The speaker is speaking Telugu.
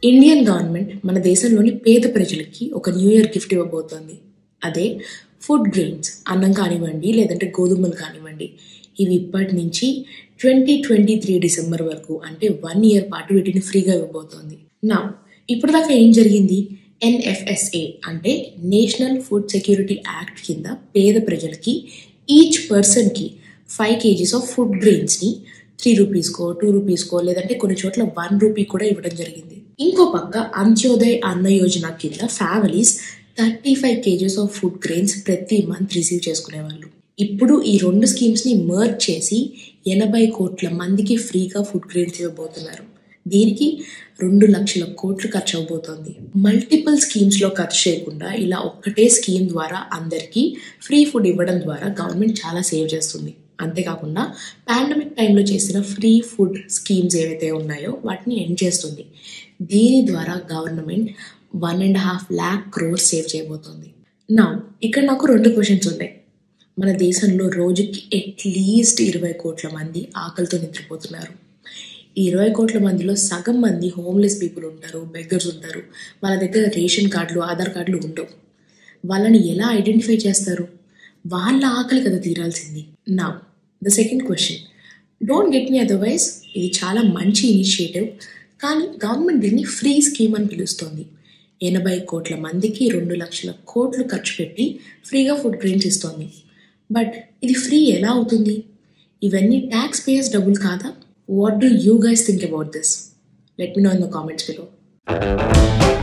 ఇండియన్ గవర్నమెంట్ మన దేశంలోని పేద ప్రజలకి ఒక న్యూ ఇయర్ గిఫ్ట్ ఇవ్వబోతోంది అదే ఫుడ్ గ్రెయిన్స్ అన్నం కానివ్వండి లేదంటే గోధుమలు కానివ్వండి ఇవి ఇప్పటి నుంచి ట్వంటీ ట్వంటీ త్రీ డిసెంబర్ వరకు అంటే వన్ ఇయర్ పాటు వీటిని ఫ్రీగా ఇవ్వబోతోంది నా ఇప్పుడు దాకా ఏం జరిగింది ఎన్ఎఫ్ఎస్ఏ అంటే నేషనల్ ఫుడ్ సెక్యూరిటీ యాక్ట్ కింద పేద ప్రజలకి ఈచ్ పర్సన్కి ఫైవ్ కేజీస్ ఆఫ్ ఫుడ్ గ్రెయిన్స్ని త్రీ రూపీస్కో టూ రూపీస్కో లేదంటే కొన్ని చోట్ల వన్ రూపీ కూడా ఇవ్వడం జరిగింది ఇంకో పక్క అంత్యోదయ్ అన్న యోజన కింద families thirty five kgs of food grains ప్రతి మంత్ రిసీవ్ చేసుకునేవాళ్ళు ఇప్పుడు ఈ రెండు స్కీమ్స్ని మర్జ్ చేసి ఎనభై కోట్ల మందికి ఫ్రీగా ఫుడ్ గ్రెయిన్స్ ఇవ్వబోతున్నారు దీనికి రెండు లక్షల కోట్లు ఖర్చు అవబోతోంది మల్టిపుల్ స్కీమ్స్లో ఖర్చు చేయకుండా ఇలా ఒక్కటే స్కీమ్ ద్వారా అందరికీ ఫ్రీ ఫుడ్ ఇవ్వడం ద్వారా గవర్నమెంట్ చాలా సేవ్ చేస్తుంది అంతేకాకుండా పాండమిక్ టైంలో చేసిన ఫ్రీ ఫుడ్ స్కీమ్స్ ఏవైతే ఉన్నాయో వాటిని ఎండ్ చేస్తుంది దీని ద్వారా government one and half lakh crore save చేయబోతోంది నా ఇక్కడ నాకు రెండు క్వశ్చన్స్ ఉన్నాయి మన దేశంలో రోజుకి అట్లీస్ట్ ఇరవై కోట్ల మంది ఆకలితో నిద్రపోతున్నారు ఈ ఇరవై కోట్ల మందిలో సగం మంది హోమ్లెస్ పీపుల్ ఉంటారు బెగ్గర్స్ ఉంటారు వాళ్ళ దగ్గర రేషన్ కార్డులు ఆధార్ కార్డులు ఉండవు వాళ్ళని ఎలా ఐడెంటిఫై చేస్తారు వాళ్ళ ఆకలి కదా తీరాల్సింది నా the second question don't get me otherwise ఇది చాలా మంచి ఇనిషియేటివ్ కానీ గవర్నమెంట్ దీన్ని ఫ్రీ స్కీమ్ అని పిలుస్తోంది ఎనభై కోట్ల మందికి రెండు లక్షల కోట్లు ఖర్చు పెట్టి ఫ్రీగా ఫుడ్ గ్రెయిన్స్ ఇస్తోంది బట్ ఇది ఫ్రీ ఎలా అవుతుంది ఇవన్నీ ట్యాక్స్ పేయర్స్ డబ్బులు కాదా what do you guys think about this let me know in the comments below